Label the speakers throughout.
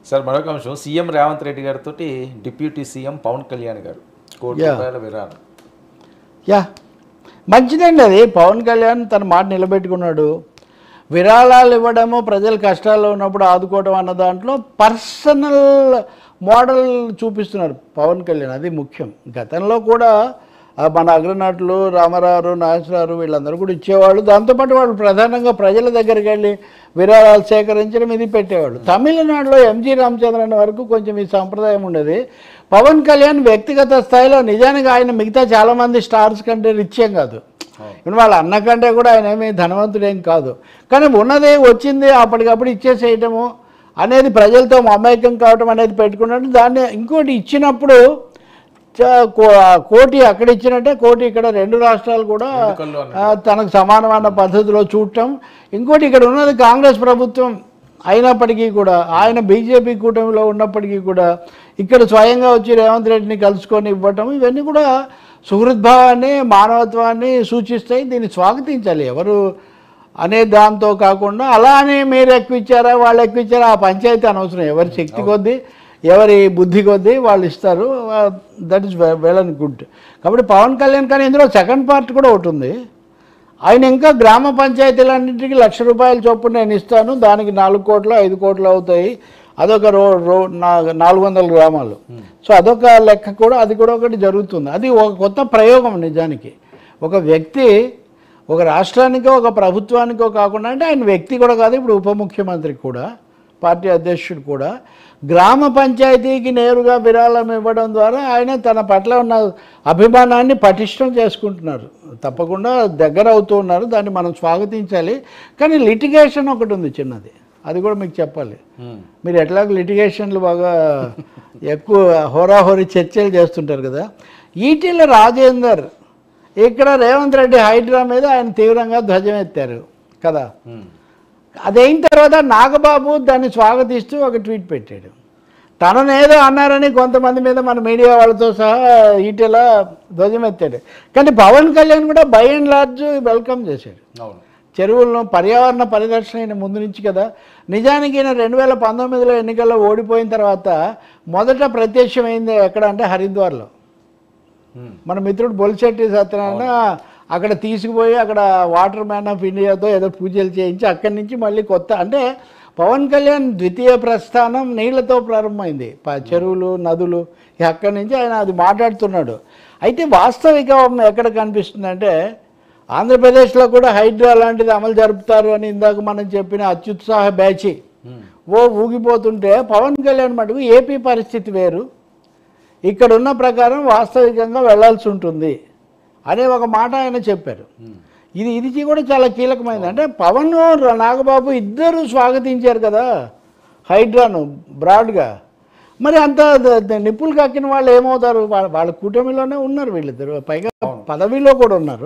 Speaker 1: Sir మరొక అంశం CM Revanth Reddy గారితో డిప్యూటీ సీఎం పవన్ కళ్యాణ్ గారు కోటి
Speaker 2: Yeah.
Speaker 1: రూపాయల విరాళం
Speaker 2: యా మంచిదండి అది పవన్ కళ్యాణ్ తన మాట నిలబెట్టుకున్నాడు విరాళాలు ఇవ్వడము ప్రజలు కష్టాల్లో ఉన్నప్పుడు ఆదుకోవడం అన్న దాంట్లో పర్సనల్ మోడల్ చూపిస్తున్నారు పవన్ కళ్యాణ్ అది ముఖ్యం గతంలో కూడా ఆ, మన అగ్రనటులు రామారావు నాగేశ్వరరావు వీళ్ళందరూ కూడా ఇచ్చేవాళ్ళు దాంతోపాటు వాళ్ళు ప్రధానంగా ప్రజల దగ్గరికి వెళ్ళి విరాళాలు సేకరించడం ఇది పెట్టేవాళ్ళు తమిళనాడులో ఎంజీ రామచంద్రన్ వరకు కొంచెం ఈ సంప్రదాయం ఉండేది పవన్ కళ్యాణ్ వ్యక్తిగత స్థాయిలో నిజానికి ఆయన మిగతా చాలామంది స్టార్స్ కంటే రిచ్యం కాదు ఇప్పుడు వాళ్ళ అన్న కంటే కూడా ఆయన ఏమీ ధనవంతుడేం కాదు కానీ ఉన్నది వచ్చింది అప్పటికప్పుడు ఇచ్చేసేయటము అనేది ప్రజలతో మమైక్యం కావటం అనేది పెట్టుకున్నట్టు దాన్ని ఇంకోటి ఇచ్చినప్పుడు చ- కో- కోటి అక్కడ ఇచ్చినట్టే కోటి ఇక్కడ రెండు రాష్ట్రాలు కూడా
Speaker 1: ఎన్నికల్లో అన్నట్టు.
Speaker 2: ఆ, తనకు సమానమైన పద్ధతిలో చూడటం ఇంకోటి ఇక్కడ ఉన్నది కాంగ్రెస్ ప్రభుత్వం అయినప్పటికీ కూడా ఆయన బీజేపీ కూటమిలో ఉన్నప్పటికీ కూడా ఇక్కడ స్వయంగా వచ్చి రేవంత్ రెడ్డిని కలుసుకొని ఇవ్వటం ఇవన్నీ కూడా సుహృద్భావాన్ని మానవత్వాన్ని సూచిస్తాయి దీన్ని స్వాగతించాలి ఎవరు అనే దాంతో కాకుండా అలా అని మీరు ఎక్కువ ఇచ్చారా వాళ్ళు ఎక్కువ ఇచ్చారా ఆ పంచాయతీ అనవసరం ఎవరి శక్తి కొద్దీ ఎవరి బుద్ధి కొద్దీ వాళ్ళు ఇస్తారు that is well and good కాబట్టి పవన్ కళ్యాణ్ కానీ ఇందులో సెకండ్ పార్ట్ కూడా ఒకటి ఉంది ఆయన ఇంకా గ్రామ పంచాయతీలన్నింటికి లక్ష రూపాయల చొప్పున నేను ఇస్తాను దానికి నాలుగు కోట్లు ఐదు కోట్లు అవుతాయి అదొక రో రో నా- నాలుగు వందల గ్రామాలు సో అదొక లెక్క కూడా అది కూడా ఒకటి జరుగుతుంది అది ఒక కొత్త ప్రయోగం నిజానికి ఒక వ్యక్తి ఒక రాష్ట్రానికో ఒక ప్రభుత్వానికో కాకుండా అంటే ఆయన వ్యక్తి కూడా కాదు ఇప్పుడు ఉప ముఖ్యమంత్రి కూడా పార్టీ అధ్యక్షుడు కూడా గ్రామ పంచాయతీకి నేరుగా విరాళం ఇవ్వడం ద్వారా ఆయన తన పట్ల ఉన్న అభిమానాన్ని పటిష్టం చేసుకుంటున్నారు తప్పకుండా దగ్గర అవుతూ ఉన్నారు దాన్ని మనం స్వాగతించాలి కానీ లిటిగేషన్ ఒకటి ఉంది చిన్నది అది కూడా మీకు చెప్పాలి
Speaker 1: ఉమ్.
Speaker 2: మీరు ఎట్లాగో లిటిగేషన్లు బాగా ఎక్కువ హోరాహోరీ చర్చలు చేస్తుంటారు కదా ఈటీల రాజేందర్ ఇక్కడ రేవంత్ రెడ్డి హైడ్రా మీద ఆయన తీవ్రంగా ధ్వజం ఎత్తారు కదా
Speaker 1: ఉమ్.
Speaker 2: అదైన తర్వాత నాగబాబు దాన్ని స్వాగతిస్తూ ఒక ట్వీట్ పెట్టాడు తననేదో అన్నారని కొంతమంది మీద మన మీడియా వాళ్ళతో సహా ఈటెల ధ్వజం ఎత్తాడు కానీ పవన్ కళ్యాణ్ కూడా బై అండ్ లార్జ్ వెల్కమ్ చేశాడు
Speaker 1: అవును
Speaker 2: చెరువులను పర్యావరణ పరిరక్షణ ఈయన ముందు నుంచి కదా నిజానికి ఈయన రెండు వేల పంతొమ్మిదిలో ఎన్నికల్లో ఓడిపోయిన తర్వాత మొదట ప్రత్యక్షమైంది ఎక్కడ అంటే హరిద్వార్లో
Speaker 1: ఉమ్.
Speaker 2: మన మిత్రుడు బొలిశెట్టి సత్యనారాయణ అక్కడ తీసుకుపోయి అక్కడ వాటర్ మ్యాన్ ఆఫ్ ఇండియాతో ఏదో పూజలు చేయించి అక్కడి నుంచి మళ్ళీ కొత్త అంటే పవన్ కళ్యాణ్ ద్వితీయ ప్రస్థానం నీళ్లతో ప్రారంభమైంది ప- చెరువులు నదులు ఇక అక్కడి నుంచి ఆయన అది మాట్లాడుతున్నాడు అయితే వాస్తవికం ఎక్కడ కనిపిస్తుందంటే ఆంధ్రప్రదేశ్లో కూడా హైడ్రా లాంటిది అమలు జరుపుతారు అని ఇందాక మనం చెప్పిన అత్యుత్సాహ బ్యాచి
Speaker 1: ఉమ్.
Speaker 2: ఓ ఊగిపోతుంటే పవన్ కళ్యాణ్ మటుకు ఏపీ పరిస్థితి వేరు ఇక్కడ ఉన్న ప్రకారం వాస్తవికంగా వెళ్ళాల్సి ఉంటుంది అనే ఒక మాట ఆయన చెప్పారు
Speaker 1: ఉమ్.
Speaker 2: ఇది ఇది కూడా చాలా కీలకమైనది అంటే పవన్ నాగబాబు ఇద్దరు స్వాగతించారు కదా హైడ్రాను బ్రాడ్గా మరి అంత ద- ద- నిప్పులు కక్కిన వాళ్ళు ఏమవుతారు వాళ్ళ వాళ్ళ కూటమిలోనే ఉన్నారు వీళ్ళిద్దరు పైగా పదవిలో కూడా ఉన్నారు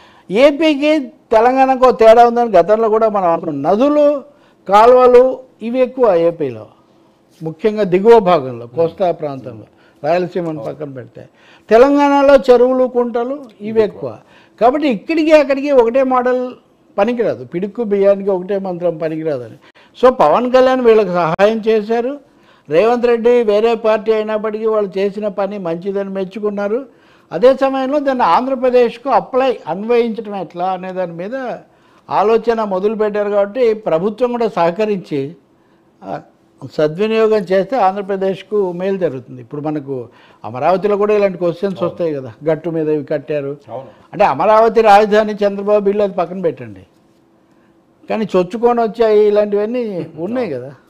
Speaker 2: ఏపీకి తెలంగాణకు ఒక తేడా ఉందని గతంలో కూడా మనం అనుకున్నాం నదులు కాలువలు ఇవి ఎక్కువ ఏపీలో ముఖ్యంగా దిగువ భాగంలో కోస్తా ప్రాంతంలో రాయలసీమను పక్కన పెడితే తెలంగాణలో చెరువులు కుంటలు ఇవి ఎక్కువ కాబట్టి ఇక్కడికి అక్కడికి ఒకటే మోడల్ పనికిరాదు పిడుక్కు బియ్యానికి ఒకటే మంత్రం పనికిరాదని సో పవన్ కళ్యాణ్ వీళ్ళకి సహాయం చేశారు రేవంత్ రెడ్డి వేరే పార్టీ అయినప్పటికీ వాళ్ళు చేసిన పని మంచిదని మెచ్చుకున్నారు అదే సమయంలో దాన్ని ఆంధ్రప్రదేశ్కు అప్లై అన్వయించడం ఎట్లా అనే దాని మీద ఆలోచన మొదలుపెట్టారు కాబట్టి ప్రభుత్వం కూడా సహకరించి ఆ, సద్వినియోగం చేస్తే ఆంధ్రప్రదేశ్కు మేలు జరుగుతుంది ఇప్పుడు మనకు అమరావతిలో కూడా ఇలాంటి క్వశ్చన్స్ వస్తాయి కదా గట్టు మీద ఇవి కట్టారు
Speaker 1: అవును
Speaker 2: అంటే అమరావతి రాజధాని చంద్రబాబు బిల్లు అది పక్కన పెట్టండి కానీ చొచ్చుకొని వచ్చాయి ఇలాంటివన్నీ ఉన్నాయి కదా